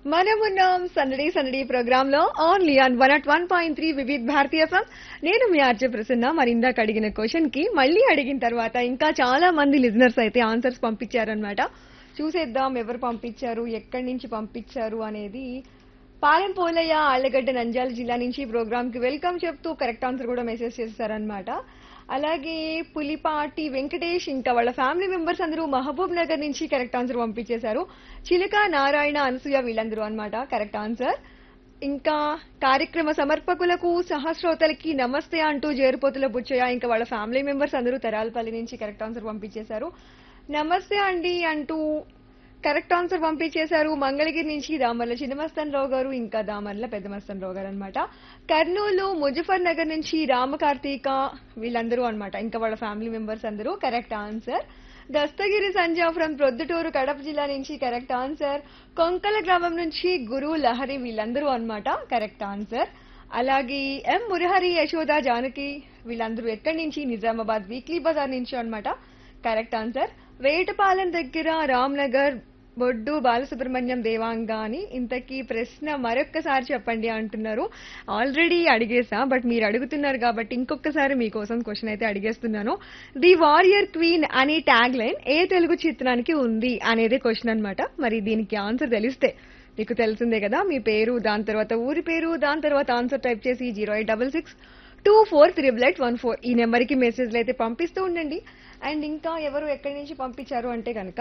మనమున్నాం సందడి సందడి ప్రోగ్రామ్ లో only on one at one point three Vividh భారతీయ ఎఫ్ఎం నేను మీ ఆర్జే ప్రసన్న మరి ఇందాక అడిగిన క్వశ్చన్ కి మళ్ళీ అడిగిన తర్వాత ఇంకా చాలా మంది లిజనర్స్ అయితే ఆన్సర్స్ పంపించారనమాట చూసేద్దాం ఎవరు పంపించారు ఎక్కడి నుంచి పంపించారు అనేది పాలెం పోలయ్య ఆళ్లగడ్డ నంద్యాల జిల్లా నుంచి ప్రోగ్రామ్ కి వెల్కమ్ చెప్తూ కరెక్ట్ ఆన్సర్ కూడా మెసేజ్ చేస్తారనమాట అలాగే పులిపాటి వెంకటేష్ ఇంకా వాళ్ళ ఫ్యామిలీ మెంబర్స్ అందరూ మహబూబ్ నగర్ నుంచి కరెక్ట్ ఆన్సర్ పంపించేశారు చిలుక నారాయణ అనసూయ వీళ్ళందరూ అన్నమాట కరెక్ట్ ఆన్సర్ ఇంకా కార్యక్రమ సమర్పకులకు సహస్రోతలకి నమస్తే అంటూ జేరుపోతుల బుచ్చయ్య ఇంకా వాళ్ళ ఫ్యామిలీ మెంబర్స్ అందరూ తెరాలపల్లి నుంచి కరెక్ట్ ఆన్సర్ పంపించేశారు నమస్తే అండి అంటూ కరెక్ట్ ఆన్సర్ పంపించేశారు మంగళగిరి నుంచి దామర్ల చిన్నమస్తన్ రావు గారు ఇంకా దామర్ల పెద్దమస్తన్ రావు గారు అనమాట కర్నూలు ముజఫర్ నగర్ నుంచి రామకార్తీక వీళ్ళందరూ అన్నమాట ఇంకా వాళ్ళ ఫ్యామిలీ మెంబర్స్ అందరూ correct answer Dastagiri Sanjay from Proddatur Kadapa జిల్లా నుంచి కరెక్ట్ ఆన్సర్ కొంకల గ్రామం నుంచి గురు లహరి వీళ్ళందరూ అన్నమాట కరెక్ట్ ఆన్సర్ అలాగే ఎం మురహరి యశోద జానకి వీళ్ళందరూ ఎక్కడి నుంచి నిజామాబాద్ వీక్లీ బజార్ నుంచి అన్నమాట కరెక్ట్ ఆన్సర్ వేటపాలెం దగ్గర రామ్నగర్ బొడ్డు బాలసుబ్రహ్మణ్యం దేవాంగ అని ఇంతకీ ప్రశ్న మరొక్కసారి చెప్పండి అంటున్నారు ఆల్రెడీ అడిగేసా బట్ మీరు అడుగుతున్నారు కాబట్టి ఇంకొకసారి మీకోసం క్వశ్చన్ అయితే అడిగేస్తున్నాను ది వారియర్ క్వీన్ అనే ట్యాగ్ లైన్ ఏ తెలుగు చిత్రానికి ఉంది అనేది క్వశ్చన్ అన్నమాట మరి దీనికి ఆన్సర్ తెలిస్తే మీకు తెలిసిందే కదా మీ పేరు దాని తర్వాత ఊరి పేరు దాని తర్వాత ఆన్సర్ టైప్ చేసి zero eight double six two four triple eight one four ఈ నెంబర్కి మెసేజ్లు అయితే పంపిస్తూ ఉండండి అండ్ ఇంకా ఎవరు ఎక్కడి నుంచి పంపించారు అంటే కనుక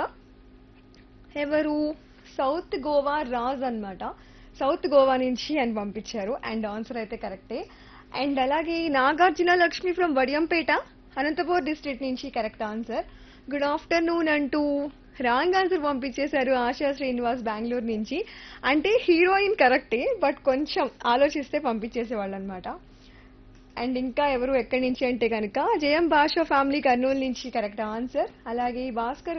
ఎవరు సౌత్ గోవా రాజ్ అన్నమాట సౌత్ గోవా నుంచి అని పంపించారు అండ్ ఆన్సర్ అయితే కరెక్టే అండ్ అలాగే నాగార్జున లక్ష్మి ఫ్రమ్ వడియంపేట అనంతపూర్ డిస్ట్రిక్ట్ నుంచి కరెక్ట్ ఆన్సర్ గుడ్ ఆఫ్టర్నూన్ అంటూ రాంగ్ ఆన్సర్ పంపించేశారు ఆశా శ్రీనివాస్ బెంగళూరు నుంచి అంటే హీరోయిన్ కరెక్టే బట్ కొంచెం ఆలోచిస్తే పంపించేసేవాళ్ళు అనమాట అండ్ ఇంకా ఎవరు ఎక్కడి నుంచి అంటే కనుక జయం భాష ఫ్యామిలీ కర్నూలు నుంచి కరెక్ట్ ఆన్సర్ అలాగే భాస్కర్